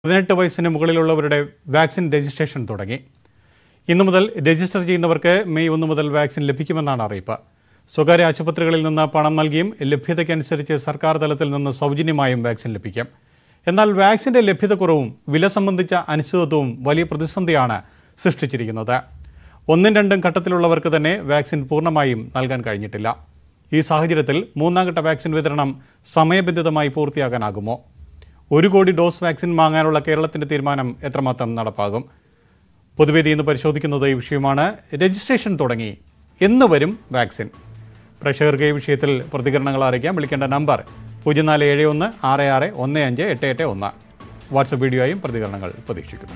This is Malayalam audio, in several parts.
പതിനെട്ട് വയസ്സിന് മുകളിലുള്ളവരുടെ വാക്സിൻ രജിസ്ട്രേഷൻ തുടങ്ങി ഇന്നു മുതൽ രജിസ്റ്റർ ചെയ്യുന്നവർക്ക് മെയ് ഒന്ന് മുതൽ വാക്സിൻ ലഭിക്കുമെന്നാണ് അറിയിപ്പ് സ്വകാര്യ ആശുപത്രികളിൽ നിന്ന് പണം നൽകിയും ലഭ്യതയ്ക്കനുസരിച്ച് സർക്കാർ തലത്തിൽ നിന്ന് സൗജന്യമായും വാക്സിൻ ലഭിക്കും എന്നാൽ വാക്സിന്റെ ലഭ്യതക്കുറവും വില സംബന്ധിച്ച അനിശ്ചിതത്വവും വലിയ പ്രതിസന്ധിയാണ് സൃഷ്ടിച്ചിരിക്കുന്നത് ഒന്നും രണ്ടും ഘട്ടത്തിലുള്ളവർക്ക് തന്നെ വാക്സിൻ പൂർണ്ണമായും നൽകാൻ കഴിഞ്ഞിട്ടില്ല ഈ സാഹചര്യത്തിൽ മൂന്നാം ഘട്ട വാക്സിൻ വിതരണം സമയബന്ധിതമായി പൂർത്തിയാക്കാനാകുമോ ഒരു കോടി ഡോസ് വാക്സിൻ വാങ്ങാനുള്ള കേരളത്തിന്റെ തീരുമാനം എത്രമാത്രം നടപ്പാകും പൊതുവേദി ഇന്ന് പരിശോധിക്കുന്നത് ഈ വിഷയമാണ് രജിസ്ട്രേഷൻ തുടങ്ങി എന്ന് വരും വാക്സിൻ പ്രേക്ഷകർക്ക് ഈ വിഷയത്തിൽ പ്രതികരണങ്ങൾ അറിയിക്കാം വിളിക്കേണ്ട നമ്പർ പൂജ്യം നാല് ഏഴ് ഒന്ന് ആറ് ആറ് ഒന്ന് അഞ്ച് എട്ട് എട്ട് ഒന്ന് വാട്സപ്പ് വീഡിയോയും പ്രതികരണങ്ങൾ പ്രതീക്ഷിക്കുന്നു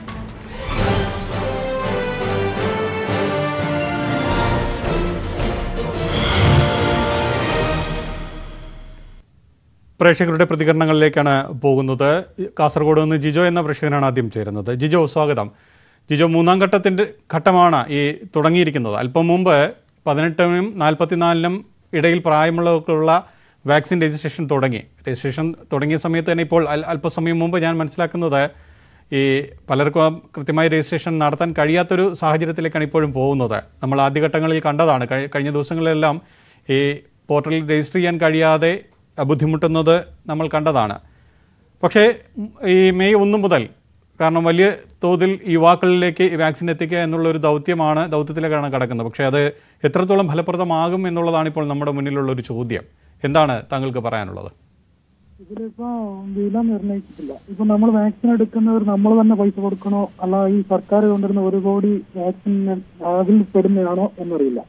പ്രേക്ഷകരുടെ പ്രതികരണങ്ങളിലേക്കാണ് പോകുന്നത് കാസർഗോഡ് നിന്ന് ജിജോ എന്ന പ്രേക്ഷകനാണ് ആദ്യം ചേരുന്നത് ജിജോ സ്വാഗതം ജിജോ മൂന്നാം ഘട്ടത്തിൻ്റെ ഘട്ടമാണ് ഈ തുടങ്ങിയിരിക്കുന്നത് അല്പം മുമ്പ് പതിനെട്ടിനും നാൽപ്പത്തിനാലിനും ഇടയിൽ പ്രായമുള്ളവർക്കുള്ള വാക്സിൻ രജിസ്ട്രേഷൻ തുടങ്ങി രജിസ്ട്രേഷൻ തുടങ്ങിയ സമയത്ത് തന്നെ ഇപ്പോൾ അൽ- അല്പസമയം മുമ്പ് ഞാൻ മനസ്സിലാക്കുന്നത് ഈ പലർക്കും കൃത്യമായി രജിസ്ട്രേഷൻ നടത്താൻ കഴിയാത്തൊരു സാഹചര്യത്തിലേക്കാണ് ഇപ്പോഴും പോകുന്നത് നമ്മൾ ആദ്യഘട്ടങ്ങളിൽ കണ്ടതാണ് കഴി- കഴിഞ്ഞ ദിവസങ്ങളിലെല്ലാം ഈ പോർട്ടലിൽ രജിസ്റ്റർ ചെയ്യാൻ കഴിയാതെ ബുദ്ധിമുട്ടുന്നത് നമ്മൾ കണ്ടതാണ് പക്ഷേ ഉം, ഈ മെയ് ഒന്ന് മുതൽ കാരണം വലിയ തോതിൽ യുവാക്കളിലേക്ക് ഈ വാക്സിൻ എത്തിക്കുക എന്നുള്ള ഒരു ദൗത്യമാണ് ദൗത്യത്തിലേക്കാണ് കിടക്കുന്നത് പക്ഷേ അത് എത്രത്തോളം ഫലപ്രദമാകും എന്നുള്ളതാണ് ഇപ്പോൾ നമ്മുടെ മുന്നിലുള്ള ഒരു ചോദ്യം എന്താണ് താങ്കൾക്ക് പറയാനുള്ളത് ഇതിലിപ്പോ വില നിർണ്ണയിച്ചിട്ടില്ല ഇപ്പൊ നമ്മൾ വാക്സിൻ എടുക്കുന്നവർ നമ്മൾ തന്നെ പൈസ കൊടുക്കണോ അല്ല ഈ സർക്കാർ കൊണ്ടുവരുന്ന ഒരു കോടി വാക്സിൻ അതിൽ പെടുന്നതാണോ എന്നറിയില്ല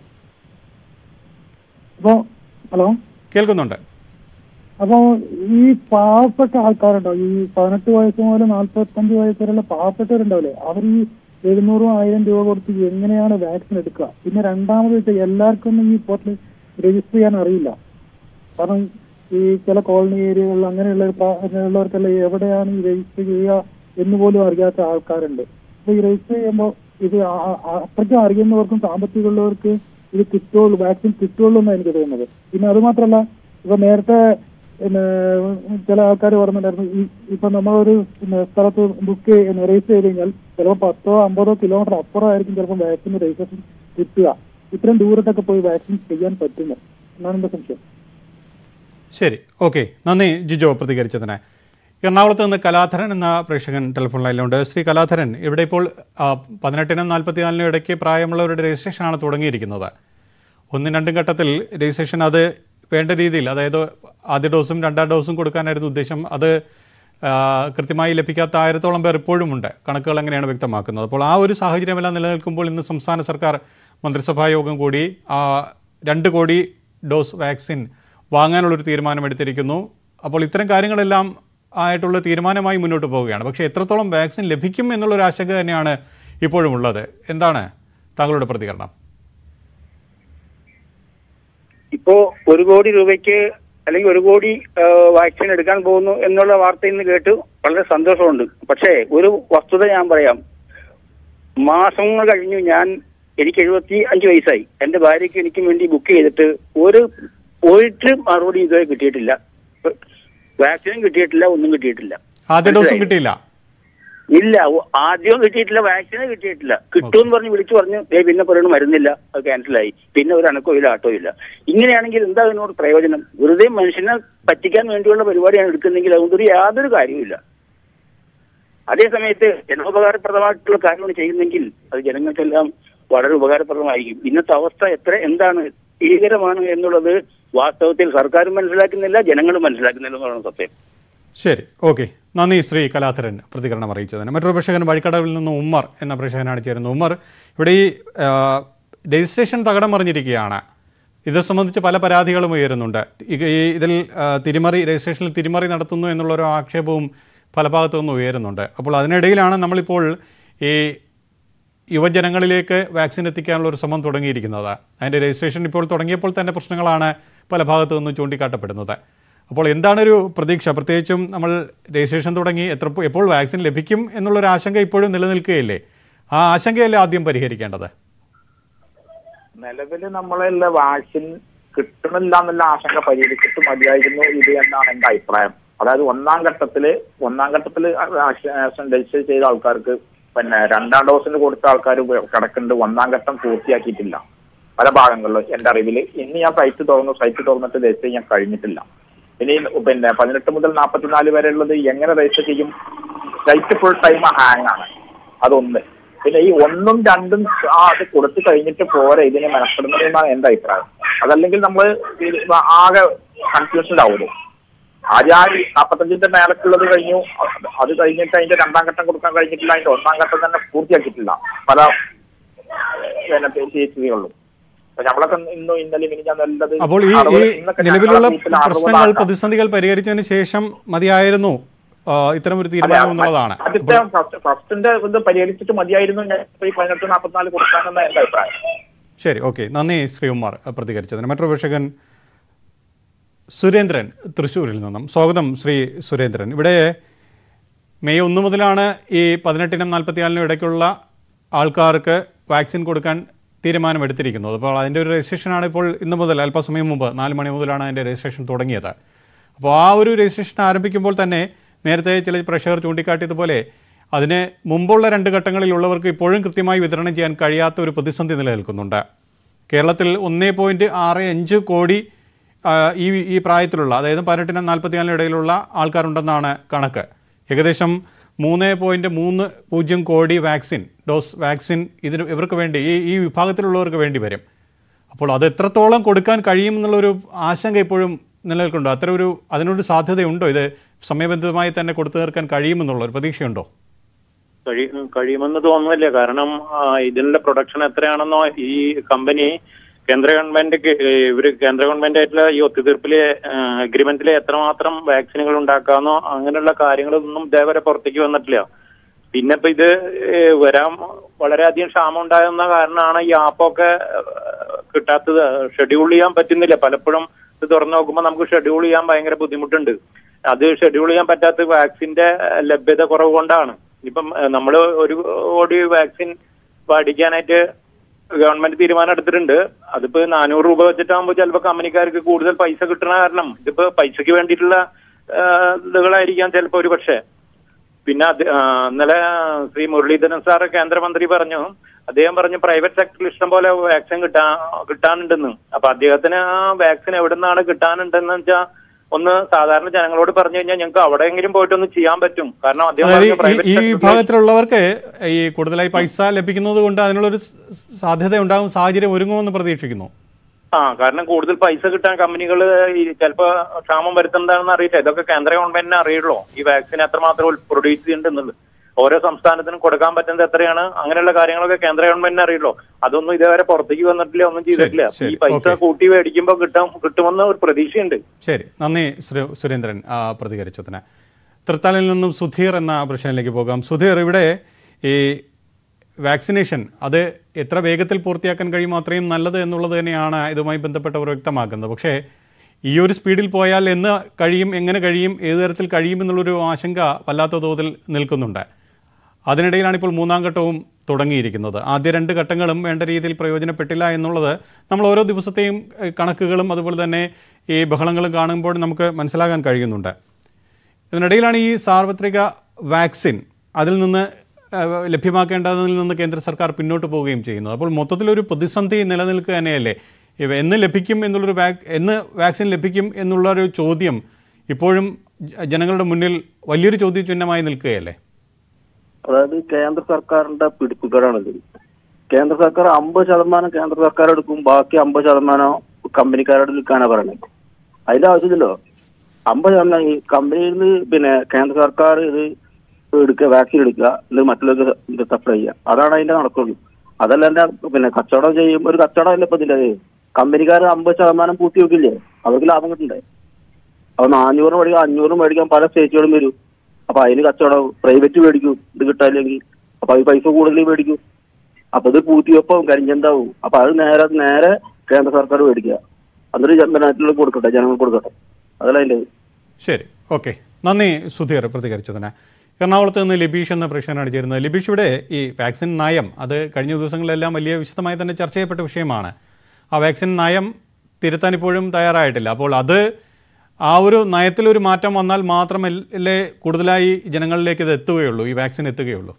അപ്പോ ഹലോ കേൾക്കുന്നുണ്ട് അപ്പോ ഈ പാവപ്പെട്ട ആൾക്കാരുണ്ടോ ഈ പതിനെട്ട് വയസ്സ് മുതൽ നാൽപ്പത്തഞ്ച് വയസ്സ് വരെയുള്ള പാവപ്പെട്ടവരുണ്ടാവില്ലേ അവർ ഈ എഴുന്നൂറും ആയിരം രൂപ കൊടുത്ത് എങ്ങനെയാണ് വാക്സിൻ എടുക്കുക പിന്നെ രണ്ടാമത് വെച്ചാൽ എല്ലാവർക്കും ഈ പോർട്ടൽ രജിസ്റ്റർ ചെയ്യാൻ അറിയില്ല കാരണം ഈ ചില കോളനി ഏരിയകളിൽ അങ്ങനെയുള്ള പ- ഉള്ളവർക്കെല്ലാം എവിടെയാണ് ഈ രജിസ്റ്റർ ചെയ്യുക എന്ന് പോലും അറിയാത്ത ആൾക്കാരുണ്ട് അപ്പൊ ഈ രജിസ്റ്റർ ചെയ്യുമ്പോൾ ഇത് ആ- ആ- അത്രയ്ക്കും അറിയുന്നവർക്കും സാമ്പത്തികമുള്ളവർക്ക് ഇത് കിട്ടുള്ളൂ വാക്സിൻ കിട്ടുള്ളൂ എന്നാണ് എനിക്ക് തോന്നുന്നത് പിന്നെ അത് മാത്രമല്ല ഇപ്പൊ നേരത്തെ പിന്നെ ചില ആൾക്കാർ പറഞ്ഞിട്ടുണ്ടായിരുന്നു ഈ ഇപ്പൊ നമ്മളൊരു പിന്നെ സ്ഥലത്ത് ബുക്ക് രജിസ്റ്റർ ചെയ്ത് കഴിഞ്ഞാൽ ചിലപ്പോൾ പത്തോ അമ്പതോ കിലോമീറ്റർ അപ്പുറമായിരിക്കും ചിലപ്പോൾ വാക്സിൻ രജിസ്ട്രേഷൻ കിട്ടുക ഇത്രയും ദൂരത്തൊക്കെ പോയി വാക്സിൻ ചെയ്യാൻ പറ്റുമോ എന്നാണ് എന്റെ സംശയം ശരി ഓക്കെ നന്ദി ജിജോ പ്രതികരിച്ചതിന് എറണാകുളത്ത് നിന്ന് കലാധരൻ എന്ന പ്രേക്ഷകൻ ടെലിഫോൺ ലൈനിലുണ്ട് ശ്രീ കലാധരൻ ഇവിടെ ഇപ്പോൾ ആ, പതിനെട്ടിനും നാൽപ്പത്തിനാലിനും ഇടയ്ക്ക് പ്രായമുള്ളവരുടെ രജിസ്ട്രേഷനാണ് തുടങ്ങിയിരിക്കുന്നത് ഒന്നും രണ്ടും ഘട്ടത്തിൽ രജിസ്ട്രേഷൻ അത് വേണ്ട രീതിയിൽ അതായത് ആദ്യ ഡോസും രണ്ടാം ഡോസും കൊടുക്കാനായിരുന്നു ഉദ്ദേശം അത് ആ, കൃത്യമായി ലഭിക്കാത്ത ആയിരത്തോളം പേർ ഇപ്പോഴുമുണ്ട് കണക്കുകൾ എങ്ങനെയാണ് വ്യക്തമാക്കുന്നത് അപ്പോൾ ആ ഒരു സാഹചര്യമെല്ലാം നിലനിൽക്കുമ്പോൾ ഇന്ന് സംസ്ഥാന സർക്കാർ മന്ത്രിസഭാ യോഗം കൂടി ആ, രണ്ട് കോടി ഡോസ് വാക്സിൻ വാങ്ങാനുള്ളൊരു തീരുമാനമെടുത്തിരിക്കുന്നു അപ്പോൾ ഇത്തരം കാര്യങ്ങളെല്ലാം ആയിട്ടുള്ള തീരുമാനമായി മുന്നോട്ട് പോവുകയാണ് പക്ഷേ എത്രത്തോളം വാക്സിൻ ലഭിക്കും എന്നുള്ളൊരു ആശങ്ക തന്നെയാണ് ഇപ്പോഴും ഉള്ളത് എന്താണ് താങ്കളുടെ പ്രതികരണം ഇപ്പോ ഒരു കോടി രൂപയ്ക്ക് അല്ലെങ്കിൽ ഒരു കോടി ആ, വാക്സിൻ എടുക്കാൻ പോകുന്നു എന്നുള്ള വാർത്ത ഇന്ന് കേട്ട് വളരെ സന്തോഷമുണ്ട് പക്ഷേ ഒരു വസ്തുത ഞാൻ പറയാം മാസങ്ങൾ കഴിഞ്ഞു ഞാൻ എനിക്ക് എഴുപത്തി അഞ്ച് വയസ്സായി എന്റെ ഭാര്യയ്ക്ക് എനിക്കും വേണ്ടി ബുക്ക് ചെയ്തിട്ട് ഒരു ഒരു മറുപടി ഇതുവരെ കിട്ടിയിട്ടില്ല വാക്സിനും കിട്ടിയിട്ടില്ല ഒന്നും കിട്ടിയിട്ടില്ല ആദ്യ ഡോസും മനസ്സിലായി? കിട്ടിയില്ല ഇല്ല ഒ- ആദ്യവും കിട്ടിയിട്ടില്ല വാക്സിനും കിട്ടിയിട്ടില്ല കിട്ടുമെന്ന് പറഞ്ഞ് വിളിച്ചു പറഞ്ഞു ദേ പിന്നെ പറയുന്നു മരുന്നില്ല അത് ക്യാൻസലായി പിന്നെ ഒരു അനക്കോ ഇല്ല ആട്ടോ ഇല്ല ഇങ്ങനെയാണെങ്കിൽ എന്താ ഇതിനോട് പ്രയോജനം വെറുതെ മനുഷ്യനെ പറ്റിക്കാൻ വേണ്ടിയുള്ള പരിപാടിയാണ് എടുക്കുന്നെങ്കിൽ അതുകൊണ്ടൊരു യാതൊരു കാര്യവുമില്ല അതേ സമയത്ത് ജനോപകാരപ്രദമായിട്ടുള്ള കാര്യങ്ങൾ ചെയ്യുന്നെങ്കിൽ അത് ജനങ്ങൾക്കെല്ലാം വളരെ ഉപകാരപ്രദമായിരിക്കും ഇന്നത്തെ അവസ്ഥ എത്ര എന്താണ് ഭീകരമാണ് എന്നുള്ളത് വാസ്തവത്തിൽ സർക്കാരും മനസ്സിലാക്കുന്നില്ല ജനങ്ങളും മനസ്സിലാക്കുന്നില്ല എന്നുള്ളതാണ് സത്യം ശരി ഓക്കെ നന്ദി ശ്രീ കലാധരൻ പ്രതികരണം അറിയിച്ചതിന് മറ്റൊരു പ്രേക്ഷകൻ വഴിക്കടവിൽ നിന്ന് ഉമ്മർ എന്ന പ്രേക്ഷകനാണ് ചേരുന്നത് ഉമ്മർ ഇവിടെ ഈ ആ, രജിസ്ട്രേഷൻ തകടം മറിഞ്ഞിരിക്കുകയാണ് ഇത് സംബന്ധിച്ച് പല പരാതികളും ഉയരുന്നുണ്ട് ഈ- ഈ ഇതിൽ ആ, തിരിമറി രജിസ്ട്രേഷനിൽ തിരിമറി നടത്തുന്നു എന്നുള്ളൊരു ആക്ഷേപവും പല ഭാഗത്തു നിന്നും ഉയരുന്നുണ്ട് അപ്പോൾ അതിനിടയിലാണ് നമ്മളിപ്പോൾ ഈ യുവജനങ്ങളിലേക്ക് വാക്സിൻ എത്തിക്കാനുള്ള ഒരു ശ്രമം തുടങ്ങിയിരിക്കുന്നത് അതിൻ്റെ രജിസ്ട്രേഷൻ ഇപ്പോൾ തുടങ്ങിയപ്പോൾ തന്നെ പ്രശ്നങ്ങളാണ് പല ഭാഗത്തു നിന്നും ചൂണ്ടിക്കാട്ടപ്പെടുന്നത് അപ്പോൾ എന്താണൊരു പ്രതീക്ഷ പ്രത്യേകിച്ചും നമ്മൾ രജിസ്ട്രേഷൻ തുടങ്ങി എത്ര എപ്പോൾ വാക്സിൻ ലഭിക്കും എന്നുള്ളൊരു ആശങ്ക ഇപ്പോഴും നിലനിൽക്കുകയില്ലേ ആ ആശങ്കയല്ലേ ആദ്യം പരിഹരിക്കേണ്ടത് നിലവിൽ നമ്മളെല്ലാം വാക്സിൻ കിട്ടണില്ല എന്നുള്ള ആശങ്ക പരിഹരിച്ചിട്ട് മതിയായിരുന്നു ഇത് എന്നാണ് എന്റെ അഭിപ്രായം അതായത് ഒന്നാം ഘട്ടത്തില് ഒന്നാം ഘട്ടത്തില് വാക്സിനേഷൻ രജിസ്റ്റർ ചെയ്ത ആൾക്കാർക്ക് പിന്നെ രണ്ടാം ഡോസിന് കൊടുത്ത ആൾക്കാർ കിടക്കുന്നുണ്ട് ഒന്നാം ഘട്ടം പൂർത്തിയാക്കിയിട്ടില്ല പല ഭാഗങ്ങളിലും എന്റെ അറിവിൽ ഇനി ഞാൻ സൈറ്റ് തുറന്നു സൈറ്റ് തുറന്നിട്ട് രജിസ്റ്റർ ചെയ്യാൻ കഴിഞ്ഞിട്ടില്ല ഇനി പിന്നെ പതിനെട്ട് മുതൽ നാൽപ്പത്തിനാല് വരെ ഉള്ളത് എങ്ങനെ രജിസ്റ്റർ ചെയ്യും സൈറ്റ് ഫുൾ ടൈം ഹാങ് ആണ് അതൊന്ന് പിന്നെ ഈ ഒന്നും രണ്ടും ആ അത് കൊടുത്തു കഴിഞ്ഞിട്ട് പോരെ ഇതിനെ മെനപ്പെടുന്നതെന്നാണ് എന്റെ അഭിപ്രായം അതല്ലെങ്കിൽ നമ്മൾ ആകെ കൺഫ്യൂഷനിലാവുള്ളൂ ആദ്യം ആ നാൽപ്പത്തഞ്ചിന്റെ മേലക്കുള്ളത് കഴിഞ്ഞു അത് അത് കഴിഞ്ഞിട്ട് അതിന്റെ രണ്ടാം ഘട്ടം കൊടുക്കാൻ കഴിഞ്ഞിട്ടില്ല അതിന്റെ ഒന്നാം ഘട്ടം തന്നെ പൂർത്തിയാക്കിയിട്ടില്ല പല പിന്നെ പി എച്ച് ഡികളിലും അപ്പൊ നമ്മളൊക്കെ ഇന്നും ഇന്നലെ ഇനി ഞാൻ നല്ലത് അപ്പോൾ ഈ ഈ നിലവിലുള്ള പ്രശ്നങ്ങൾ പ്രതിസന്ധികൾ പരിഹരിച്ചതിന് ശേഷം മതിയായിരുന്നു ആ, ഇത്തരം ഒരു തീരുമാനം എന്നുള്ളതാണ് ആദ്യത്തെ ഫസ്റ്റ് ഫസ്റ്റിന്റെ ഇത് പരിഹരിച്ചിട്ട് മതിയായിരുന്നു ഞാൻ ഇപ്പൊ ഈ പതിനെട്ട് നാൽപ്പത്തിനാല് കൊടുക്കാനെന്ന എന്റെ അഭിപ്രായം ശരി ഓക്കെ നന്ദി ശ്രീകുമാർ അഹ് പ്രതികരിച്ചതിന് മറ്റൊരു പ്രേക്ഷകൻ സുരേന്ദ്രൻ തൃശ്ശൂരിൽ നിന്നും സ്വാഗതം ശ്രീ സുരേന്ദ്രൻ ഇവിടെ മെയ് ഒന്ന് മുതലാണ് ഈ പതിനെട്ടിനും നാൽപ്പത്തിനാലിനും ഇടയ്ക്കുള്ള ആൾക്കാർക്ക് വാക്സിൻ കൊടുക്കാൻ തീരുമാനമെടുത്തിരിക്കുന്നത് അപ്പോൾ അതിൻ്റെ ഒരു രജിസ്ട്രേഷനാണ് ഇപ്പോൾ ഇന്ന് മുതൽ അല്പസമയം മുമ്പ് നാല് മണി മുതലാണ് അതിൻ്റെ രജിസ്ട്രേഷൻ തുടങ്ങിയത് അപ്പോൾ ആ ഒരു രജിസ്ട്രേഷൻ ആരംഭിക്കുമ്പോൾ തന്നെ നേരത്തെ ചില പ്രേക്ഷകർ ചൂണ്ടിക്കാട്ടിയതുപോലെ അതിന് മുമ്പുള്ള രണ്ട് ഘട്ടങ്ങളിലുള്ളവർക്ക് ഇപ്പോഴും കൃത്യമായി വിതരണം ചെയ്യാൻ കഴിയാത്ത ഒരു പ്രതിസന്ധി നിലനിൽക്കുന്നുണ്ട് കേരളത്തിൽ ഒന്നേ പോയിൻറ്റ് ആറ് അഞ്ച് കോടി ആ, ഈ ഈ പ്രായത്തിലുള്ള അതായത് പതിനെട്ടിനും നാൽപ്പത്തിനാലിനും ഇടയിലുള്ള ആൾക്കാരുണ്ടെന്നാണ് കണക്ക് ഏകദേശം മൂന്ന് പോയിൻറ്റ് മൂന്ന് പൂജ്യം കോടി വാക്സിൻ ഡോസ് വാക്സിൻ ഇതിന് ഇവർക്ക് വേണ്ടി ഈ ഈ വിഭാഗത്തിലുള്ളവർക്ക് വേണ്ടി വരും അപ്പോൾ അത് എത്രത്തോളം കൊടുക്കാൻ കഴിയും എന്നുള്ളൊരു ആശങ്ക ഇപ്പോഴും നിലനിൽക്കുന്നുണ്ടോ അത്ര ഒരു അതിനൊരു സാധ്യതയുണ്ടോ ഇത് സമയബന്ധിതമായി തന്നെ കൊടുത്തു തീർക്കാൻ കഴിയുമെന്നുള്ള ഒരു പ്രതീക്ഷയുണ്ടോ കഴി കഴിയുമെന്ന് തോന്നുന്നില്ല കാരണം ആ, ഇതിനുള്ള പ്രൊഡക്ഷൻ എത്രയാണെന്നോ ഈ കമ്പനി കേന്ദ്ര ഗവൺമെന്റ് ഇവര് കേന്ദ്ര ഗവൺമെന്റ് ആയിട്ടുള്ള ഈ ഒത്തുതീർപ്പിലെ അഗ്രിമെന്റിൽ എത്രമാത്രം വാക്സിനുകൾ ഉണ്ടാക്കാന്നോ അങ്ങനെയുള്ള കാര്യങ്ങളൊന്നും ഇതേവരെ പുറത്തേക്ക് വന്നിട്ടില്ല പിന്നെ ഇപ്പൊ ഇത് ഏ, വരാൻ വളരെയധികം ക്ഷാമം ഉണ്ടാകുന്ന കാരണമാണ് ഈ ആപ്പൊക്കെ കിട്ടാത്തത് ഷെഡ്യൂൾ ചെയ്യാൻ പറ്റുന്നില്ല പലപ്പോഴും ഇത് തുറന്നു നോക്കുമ്പോൾ നമുക്ക് ഷെഡ്യൂൾ ചെയ്യാൻ ഭയങ്കര ബുദ്ധിമുട്ടുണ്ട് അത് ഷെഡ്യൂൾ ചെയ്യാൻ പറ്റാത്ത വാക്സിന്റെ ലഭ്യത കുറവ് കൊണ്ടാണ് ഇപ്പം നമ്മൾ ഒരു കോടി വാക്സിൻ മേടിക്കാനായിട്ട് ഗവൺമെന്റ് തീരുമാനം എടുത്തിട്ടുണ്ട് അതിപ്പോ നാനൂറ് രൂപ വെച്ചിട്ടാകുമ്പോൾ ചിലപ്പോൾ കമ്പനിക്കാർക്ക് കൂടുതൽ പൈസ കിട്ടണ കാരണം ഇതിപ്പോ പൈസക്ക് വേണ്ടിയിട്ടുള്ള ആ, ഇതുകളായിരിക്കാം ചിലപ്പോ ഒരു പക്ഷേ പിന്നെ അത് ആ, ഇന്നലെ ശ്രീ മുരളീധരൻ സാറ് കേന്ദ്രമന്ത്രി പറഞ്ഞു അദ്ദേഹം പറഞ്ഞു പ്രൈവറ്റ് സെക്ടറിൽ ഇഷ്ടം പോലെ വാക്സിൻ കിട്ടാ കിട്ടാനുണ്ടെന്ന് അപ്പൊ അദ്ദേഹത്തിന് ആ വാക്സിൻ എവിടെ നിന്നാണ് കിട്ടാനുണ്ടെന്ന് വെച്ചാൽ ഒന്ന് സാധാരണ ജനങ്ങളോട് പറഞ്ഞു കഴിഞ്ഞാൽ ഞങ്ങൾക്ക് അവിടെയെങ്കിലും പോയിട്ടൊന്ന് ചെയ്യാൻ പറ്റും കാരണം അദ്ദേഹം അതായത് പറഞ്ഞു ഈ- ഈ private sector ല് വിഭാഗത്തിലുള്ളവർക്ക് ഈ കൂടുതലായി പൈസ ലഭിക്കുന്നത് കൊണ്ട് അതിനുള്ളൊരു സ് സാധ്യത ഉണ്ടാകും സാഹചര്യം ഒരുങ്ങുമെന്ന് പ്രതീക്ഷിക്കുന്നു ആ കാരണം കൂടുതൽ പൈസ കിട്ടാൻ കമ്പനികൾ ചിലപ്പോ ക്ഷാമം വരുത്തുന്നതാണെന്ന് അറിയില്ല ഇതൊക്കെ കേന്ദ്ര ഗവൺമെന്റിനെ അറിയുള്ളൂ ഈ വാക്സിൻ എത്രമാത്രം പ്രൊഡ്യൂസ് ചെയ്യുന്നുണ്ടെന്നുള്ളത് ഓരോ സംസ്ഥാനത്തിനും കൊടുക്കാൻ പറ്റുന്നത് എത്രയാണ് അങ്ങനെയുള്ള കാര്യങ്ങളൊക്കെ കേന്ദ്ര ഗവൺമെന്റിനെ അറിയുള്ളൂ അതൊന്നും ഇതുവരെ പുറത്തേക്ക് വന്നിട്ടില്ല ഒന്നും ചെയ്തിട്ടില്ല ശരി, ഈ പൈസ ഓക്കേ. കൂട്ടി മേടിക്കുമ്പോൾ കിട്ടാൻ കിട്ടുമെന്ന് ഒരു പ്രതീക്ഷയുണ്ട് ശരി നന്ദി ശ്രീ സുരേന്ദ്രൻ ആ, പ്രതികരിച്ചതിന് തൃത്താലയിൽ നിന്നും സുധീർ എന്ന പ്രശ്നത്തിലേക്ക് പോകാം സുധീർ ഇവിടെ ഈ വാക്സിനേഷൻ അത് എത്ര വേഗത്തിൽ പൂർത്തിയാക്കാൻ കഴിയുമോ അത്രയും നല്ലത് എന്നുള്ളത് തന്നെയാണ് ഇതുമായി ബന്ധപ്പെട്ടവർ വ്യക്തമാക്കുന്നത് പക്ഷേ ഈ ഒരു സ്പീഡിൽ പോയാൽ എന്ന് കഴിയും എങ്ങനെ കഴിയും ഏത് തരത്തിൽ കഴിയും എന്നുള്ളൊരു ആശങ്ക വല്ലാത്ത തോതിൽ നിൽക്കുന്നുണ്ട് അതിനിടയിലാണ് ഇപ്പോൾ മൂന്നാം ഘട്ടവും തുടങ്ങിയിരിക്കുന്നത് ആദ്യ രണ്ട് ഘട്ടങ്ങളും വേണ്ട രീതിയിൽ പ്രയോജനപ്പെട്ടില്ല എന്നുള്ളത് നമ്മൾ ഓരോ ദിവസത്തെയും ഏഹ്, കണക്കുകളും അതുപോലെ തന്നെ ഈ ബഹളങ്ങളും കാണുമ്പോൾ നമുക്ക് മനസ്സിലാക്കാൻ കഴിയുന്നുണ്ട് ഇതിനിടയിലാണ് ഈ സാർവത്രിക വാക്സിൻ അതിൽ നിന്ന് ഏഹ്, ലഭ്യമാക്കേണ്ടതിൽ നിന്ന് കേന്ദ്ര സർക്കാർ പിന്നോട്ട് പോവുകയും ചെയ്യുന്നത് അപ്പോൾ മൊത്തത്തിലൊരു പ്രതിസന്ധി നിലനിൽക്കുക തന്നെയല്ലേ ഇവ എന്ന് ലഭിക്കും എന്നുള്ളൊരു വാക് എന്ന് വാക്സിൻ ലഭിക്കും എന്നുള്ളൊരു ചോദ്യം ഇപ്പോഴും ജ- ജനങ്ങളുടെ മുന്നിൽ വലിയൊരു ചോദ്യചിഹ്നമായി നിൽക്കുകയല്ലേ അതായത് കേന്ദ്ര സർക്കാരിന്റെ പിടിപ്പുകേടാണിത് കേന്ദ്ര സർക്കാർ അമ്പത് ശതമാനം കേന്ദ്ര സർക്കാർ എടുക്കും ബാക്കി അമ്പത് ശതമാനം കമ്പനിക്കാരോട് നിൽക്കാനാ പറയണത് അതിന്റെ ആവശ്യമില്ലല്ലോ അമ്പത് ശതമാനം ഈ കമ്പനിയിൽ നിന്ന് പിന്നെ കേന്ദ്ര സർക്കാർ ഇത് എടുക്കുക വാക്സിൻ എടുക്കുക ഇത് മറ്റുള്ളവർക്ക് ഇത് സപ്ലൈ ചെയ്യുക അതാണ് അതിന്റെ നടക്കുള്ളൂ അതല്ല എന്റെ പിന്നെ കച്ചവടം ചെയ്യും ഒരു കച്ചവടം അല്ല ഇപ്പൊ ഇതിന്റെ കമ്പനിക്കാർ അമ്പത് ശതമാനം പൂത്തി വെക്കില്ലേ അവർക്ക് ലാഭം കിട്ടണ്ടേ അപ്പൊ നാനൂറ് മേടിക്കാം അഞ്ഞൂറ് മേടിക്കാൻ പല സ്റ്റേറ്റുകളും വരും അപ്പൊ അതിന് കച്ചവടം പ്രൈവറ്റ് മേടിക്കും ഇത് കിട്ടാനില്ലെങ്കിൽ അപ്പൊ അത് പൈസ കൂടുതൽ മേടിക്കും അപ്പൊ ഇത് പൂത്തിവെപ്പം കരിഞ്ചന്താവും അപ്പൊ അത് നേരെ നേരെ കേന്ദ്ര സർക്കാർ മേടിക്കുക എന്നിട്ട് ജനത്തിലുള്ള കൊടുക്കട്ടെ ജനങ്ങൾക്ക് കൊടുക്കട്ടെ അതല്ല അതിന്റെ ഇത്. ശരി ഓക്കെ നന്ദി സുധീർ പ്രതികരിച്ചതിന് എറണാകുളത്ത് നിന്ന് ലിബീഷ് എന്ന പ്രേക്ഷകനാണ് ചേരുന്നത് ലിബീഷ് ഇവിടെ ഈ വാക്സിൻ നയം അത് കഴിഞ്ഞ ദിവസങ്ങളിലെല്ലാം വലിയ വിശദമായി തന്നെ ചർച്ച ചെയ്യപ്പെട്ട വിഷയമാണ് ആ വാക്സിൻ നയം തിരുത്താൻ ഇപ്പോഴും തയ്യാറായിട്ടില്ല അപ്പോൾ അത് ആ ഒരു നയത്തിലൊരു മാറ്റം വന്നാൽ മാത്രമല്ലേ കൂടുതലായി ജനങ്ങളിലേക്ക് ഇത് എത്തുകയുള്ളൂ ഈ വാക്സിൻ എത്തുകയുള്ളൂ